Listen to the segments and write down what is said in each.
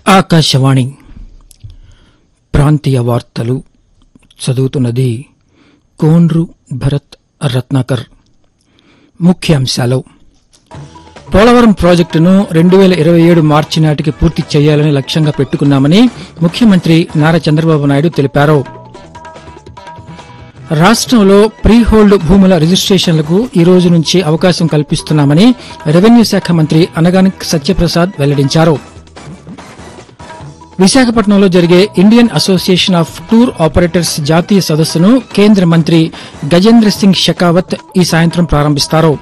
ఆకాశవాణి ప్రాంతీయ వార్తలు చదువుతున్నది కోండ్రు భరత్ రత్నాకర్ ముఖ్యాంశాలు పోలవరం ప్రాజెక్టును రెండు వేల ఇరవై ఏడు మార్చి నాటికి పూర్తి చేయాలని లక్ష్యంగా పెట్టుకున్నామని ముఖ్యమంత్రి నారా చంద్రబాబు నాయుడు తెలిపారు రాష్ట్రంలో ప్రీ హోల్డ్ భూముల రిజిస్ట్రేషన్లకు ఈ రోజు నుంచి అవకాశం కల్పిస్తున్నామని రెవెన్యూ శాఖ మంత్రి అనగాని సత్యప్రసాద్ వెల్లడించారు విశాఖపట్నంలో జరిగే Indian association of tour operators జాతీయ సదస్సును కేంద్ర మంత్రి గజేంద్ర సింగ్ షెకావత్ ఈ సాయంత్రం ప్రారంభిస్తారు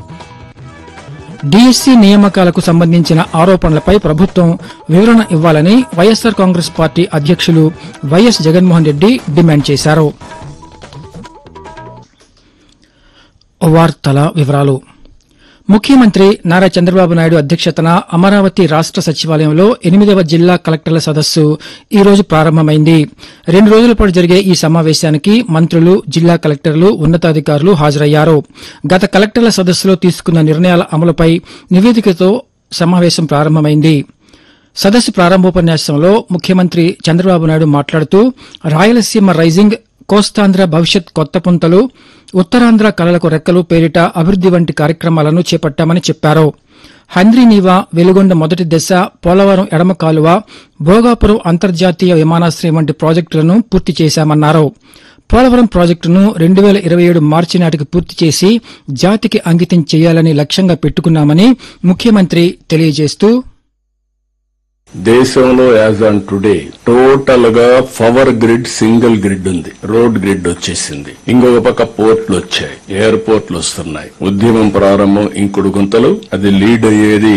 డీఎస్సీ నియామకాలకు సంబంధించిన ఆరోపణలపై ప్రభుత్వం వివరణ ఇవ్వాలని వైఎస్సార్ కాంగ్రెస్ పార్టీ అధ్యక్షులు వైఎస్ జగన్మోహన్ రెడ్డి డిమాండ్ చేశారు వార్తల వివరాలు ముఖ్యమంత్రి నారా చంద్రబాబు నాయుడు అధ్యక్షతన అమరావతి రాష్ట సచివాలయంలో ఎనిమిదవ జిల్లా కలెక్టర్ల సదస్సు ఈ రోజు ప్రారంభమైంది రెండు రోజుల పాటు జరిగే ఈ సమావేశానికి మంత్రులు జిల్లా కలెక్టర్లు ఉన్నతాధికారులు హాజరయ్యారు గత కలెక్టర్ల సదస్సులో తీసుకున్న నిర్ణయాల అమలుపై నివేదికతో సమావేశం ప్రారంభమైంది సదస్సు ప్రారంభోపన్యాసంలో ముఖ్యమంత్రి చంద్రబాబు నాయుడు మాట్లాడుతూ రాయలసీమ రైజింగ్ కోస్తాంధ్ర భవిష్యత్ కొత్త పుంతలు ఉత్తరాంధ్ర కళలకు రెక్కలు పేరిట అభివృద్ది వంటి కార్యక్రమాలను చేపట్టామని చెప్పారు హంద్రీనీవా వెలుగొండ మొదటి దశ పోలవరం ఎడమ కాలువ భోగాపురం అంతర్జాతీయ విమానాశ్రయం వంటి ప్రాజెక్టులను పూర్తి చేశామన్నారు పోలవరం ప్రాజెక్టును రెండు వేల ఇరవై ఏడు మార్చి నాటికి పూర్తి చేసి జాతికి అంకితం చేయాలని లక్ష్యంగా పెట్టుకున్నామని ముఖ్యమంత్రి తెలియజేస్తూ దేశంలో యాజ్ ఆన్ టుడే టోటల్ గా పవర్ గ్రిడ్ సింగిల్ గ్రిడ్ ఉంది రోడ్ గ్రిడ్ వచ్చేసింది ఇంకొక పక్క పోర్ట్లు వచ్చాయి ఎయిర్పోర్ట్లు వస్తున్నాయి ఉద్యమం ప్రారంభం ఇంకుడు గుంతలు అది లీడ్ అయ్యేది